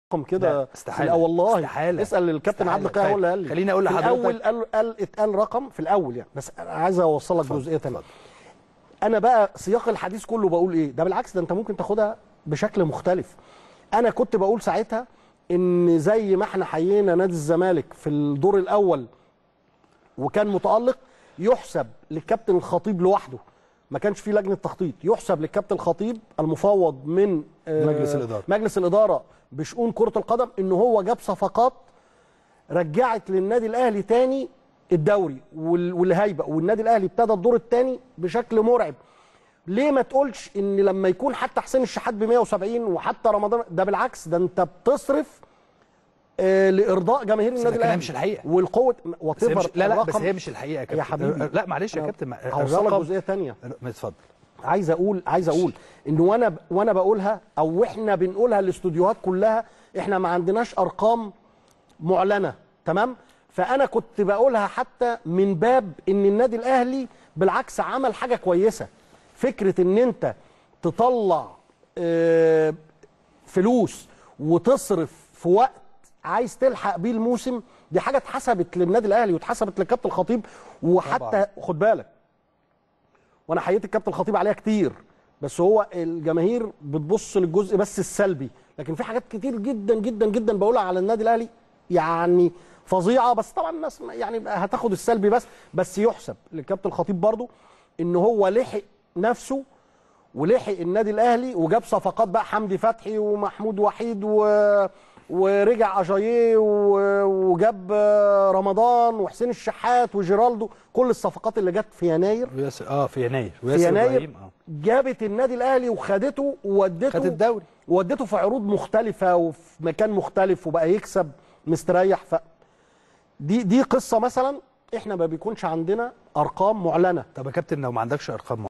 رقم كده لا، استحالة. في الأول- والله استحالة. اسال الكابتن استحالة. عبد القاهر هو اللي قال طيب، لي. خليني أقول في لحضرتك- الاول قال قال اتقال رقم في الاول يعني بس انا عايز اوصل لك اتفضل، جزئيه ثانيه اتفضل. انا بقى سياق الحديث كله بقول ايه ده بالعكس ده انت ممكن تاخدها بشكل مختلف انا كنت بقول ساعتها ان زي ما احنا حيينا نادي الزمالك في الدور الاول وكان متالق يحسب للكابتن الخطيب لوحده ما كانش في لجنه تخطيط يحسب للكابتن الخطيب المفوض من آه، مجلس الإدارة. مجلس الاداره بشؤون كره القدم ان هو جاب صفقات رجعت للنادي الاهلي تاني الدوري وال- والهيبه والنادي الاهلي ابتدى الدور الثاني بشكل مرعب ليه ما تقولش ان لما يكون حتى حسين الشحات ب 170 وحتى رمضان ده بالعكس ده انت بتصرف آه لارضاء جماهير النادي لكن هي الاهلي مش الحقيقة. والقوه بس هي مش... لا لا بس الرقم- هي مش الحقيقه يا كابتن يا حبيبي لا معلش يا أنا كابتن ما- هوصلك الرقم- جزئيه ثانيه ما اتفضل عايز اقول عايز اقول ان وانا وانا بقولها او احنا بنقولها الاستوديوهات كلها احنا ما عندناش ارقام معلنه تمام فانا كنت بقولها حتى من باب ان النادي الاهلي بالعكس عمل حاجه كويسه فكره ان انت تطلع آه، فلوس وتصرف في وقت عايز تلحق بيه الموسم دي حاجه اتحسبت للنادي الاهلي واتحسبت للكابتن الخطيب وحتى طبعاً. خد بالك وانا حييت الكابتن الخطيب عليها كتير بس هو الجماهير بتبص للجزء بس السلبي لكن في حاجات كتير جدا جدا جدا بقولها على النادي الاهلي يعني فظيعه بس طبعا الناس يعني هتاخد السلبي بس بس يحسب للكابتن الخطيب برضو ان هو لحق نفسه ولحق النادي الاهلي وجاب صفقات بقى حمدي فتحي ومحمود وحيد و... ورجع اجاييه و... وجاب آه، رمضان وحسين الشحات وجيرالدو كل الصفقات اللي جت في يناير وياسر اه في يناير في وياسر يناير إبراهيم، اه جابت النادي الاهلي وخدته وودته خد الدوري. وودته في عروض مختلفه وفي مكان مختلف وبقى يكسب مستريح ف دي دي قصه مثلا احنا ما بيكونش عندنا ارقام معلنه طب يا كابتن لو ما عندكش ارقام